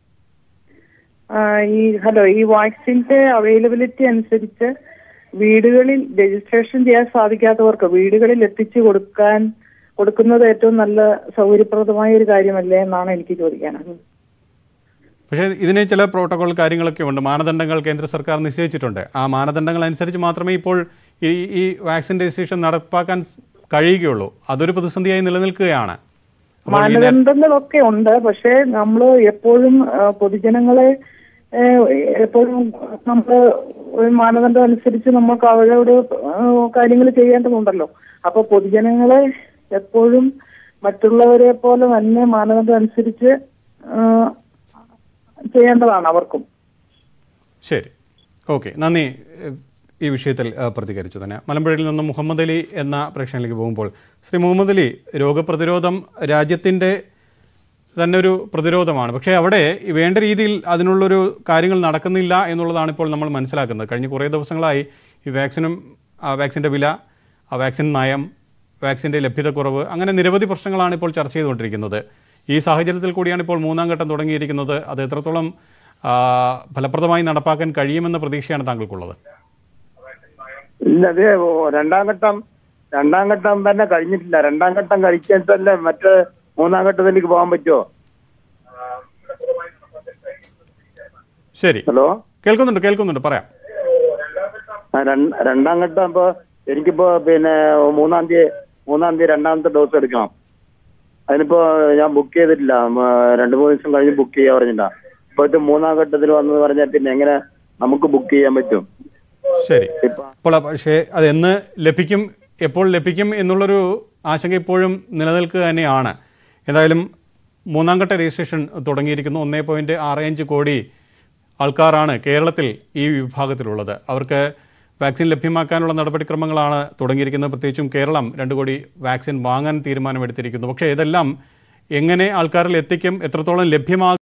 ആ, ഈ ഹലോ ഈ വാക്സിന്റെ അവൈലബിലിറ്റി അനുസരിച്ച് വീടുകളിൽ രജിസ്ട്രേഷൻ ചെയ്യാൻ സാധിക്കാത്തവർക്ക് വീടുകളിൽ എത്തിച്ചു കൊടുക്കാൻ കൊടുക്കുന്നത് ഏറ്റവും നല്ല സൗകര്യപ്രദമായ ഒരു കാര്യമല്ലേ എന്നാണ് എനിക്ക് ചോദിക്കാനുള്ളത് പക്ഷേ ഇതിന് ചില പ്രോട്ടോകോൾ കാര്യങ്ങളൊക്കെ ഉണ്ട് മാനദണ്ഡങ്ങൾ കേന്ദ്ര സർക്കാർ നിശ്ചയിച്ചിട്ടുണ്ട് ആ മാനദണ്ഡങ്ങൾ അനുസരിച്ച് മാത്രമേ ഇപ്പോൾ ഈ ഈ വാക്സിൻ രജിസ്ട്രേഷൻ നടപ്പാക്കാൻ കഴിയുകയുള്ളൂ അതൊരു പ്രതിസന്ധിയായി നിലനിൽക്കുകയാണ് അപ്പോൾ ഈ നേ- മാനദണ്ഡങ്ങളൊക്കെ ഉണ്ട് പക്ഷേ നമ്മൾ എപ്പോഴും ആ, പൊതുജനങ്ങളെ ഏ, എപ്പോഴും നമ്മൾ ഒരു മാനദണ്ഡം അനുസരിച്ച് നമുക്ക് അവരോട് കാര്യങ്ങൾ ചെയ്യേണ്ടതുണ്ടല്ലോ അപ്പൊ പൊതുജനങ്ങളെ എപ്പോഴും മറ്റുള്ളവരെ പോലെ തന്നെ മാനദണ്ഡം അനുസരിച്ച് ആ, ചെയ്യേണ്ടതാണ് അവർക്കും ശരി ഓക്കെ നന്ദി ഏഹ്, ഈ വിഷയത്തിൽ ഏഹ്, പ്രതികരിച്ചു തന്നെ മലമ്പുഴയിൽ നിന്ന് മുഹമ്മദ് അലി എന്ന പ്രേക്ഷകനിലേക്ക് പോകുമ്പോൾ ശ്രീ മുഹമ്മദ് അലി രോഗപ്രതിരോധം രാജ്യത്തിൻ്റെ തന്നെ ഒരു പ്രതിരോധമാണ് പക്ഷേ അവിടെ ഈ വേണ്ട രീതിയിൽ അതിനുള്ളൊരു കാര്യങ്ങൾ നടക്കുന്നില്ല എന്നുള്ളതാണ് ഇപ്പോൾ നമ്മൾ മനസ്സിലാക്കുന്നത് കഴിഞ്ഞ കുറേ ദിവസങ്ങളായി ഈ വാക്സിനും ആ വാക്സിൻ്റെ വില ആ വാക്സിൻ നയം വാക്സിൻ്റെ ലഭ്യതക്കുറവ് അങ്ങനെ നിരവധി പ്രശ്നങ്ങളാണ് ഇപ്പോൾ ചർച്ച ചെയ്തുകൊണ്ടിരിക്കുന്നത് ഈ സാഹചര്യത്തിൽ കൂടിയാണ് ഇപ്പോൾ മൂന്നാം ഘട്ടം തുടങ്ങിയിരിക്കുന്നത് അത് എത്രത്തോളം ആ, ഫലപ്രദമായി നടപ്പാക്കാൻ കഴിയുമെന്ന പ്രതീക്ഷയാണ് താങ്കൾക്കുള്ളത് ഇല്ല അത് ഓ- രണ്ടാം ഘട്ടം രണ്ടാം ഘട്ടം തന്നെ കഴിഞ്ഞിട്ടില്ല രണ്ടാം ഘട്ടം കഴിച്ചിട്ടല്ലേ മറ്റേ മൂന്നാം ഘട്ടത്തിലേക്ക് പോകാൻ പറ്റുമോ ശരി ഹലോ കേൾക്കുന്നുണ്ട് കേൾക്കുന്നുണ്ട് പറയാം ആ, രണ്ട്- രണ്ടാം ഘട്ടം ഇപ്പൊ എനിക്കിപ്പോ പിന്നെ മൂന്നാം തീയതി മൂന്നാം തീയതി രണ്ടാമത്തെ ഡോസ് എടുക്കണം അതിനിപ്പോ ഞാൻ ബുക്ക് ചെയ്തിട്ടില്ല ഉം, രണ്ട് മൂന്ന് ദിവസം കഴിഞ്ഞ് ബുക്ക് ചെയ്യാൻ പറഞ്ഞിട്ടാ ഇപ്പൊ ഇത് മൂന്നാം ഘട്ടത്തിൽ വന്നു പറഞ്ഞാൽ പിന്നെ എങ്ങനെ നമുക്ക് ബുക്ക് ചെയ്യാൻ പറ്റും ശരി അപ്പോൾ പക്ഷേ അത് എന്ന് ലഭിക്കും എപ്പോൾ ലഭിക്കും എന്നുള്ളൊരു ആശങ്ക ഇപ്പോഴും നിലനിൽക്കുക തന്നെയാണ് എന്തായാലും മൂന്നാം ഘട്ട രജിസ്ട്രേഷൻ തുടങ്ങിയിരിക്കുന്നു ഒന്നേ പോയിൻറ്റ് ആറ് അഞ്ച് കോടി ആൾക്കാരാണ് കേരളത്തിൽ ഈ വിഭാഗത്തിലുള്ളത് അവർക്ക് വാക്സിൻ ലഭ്യമാക്കാനുള്ള നടപടിക്രമങ്ങളാണ് തുടങ്ങിയിരിക്കുന്നത് പ്രത്യേകിച്ചും കേരളം രണ്ട് കോടി വാക്സിൻ വാങ്ങാൻ തീരുമാനമെടുത്തിരിക്കുന്നു പക്ഷേ ഇതെല്ലാം എങ്ങനെ ആൾക്കാരിൽ എത്തിക്കും എത്രത്തോളം ലഭ്യമാകും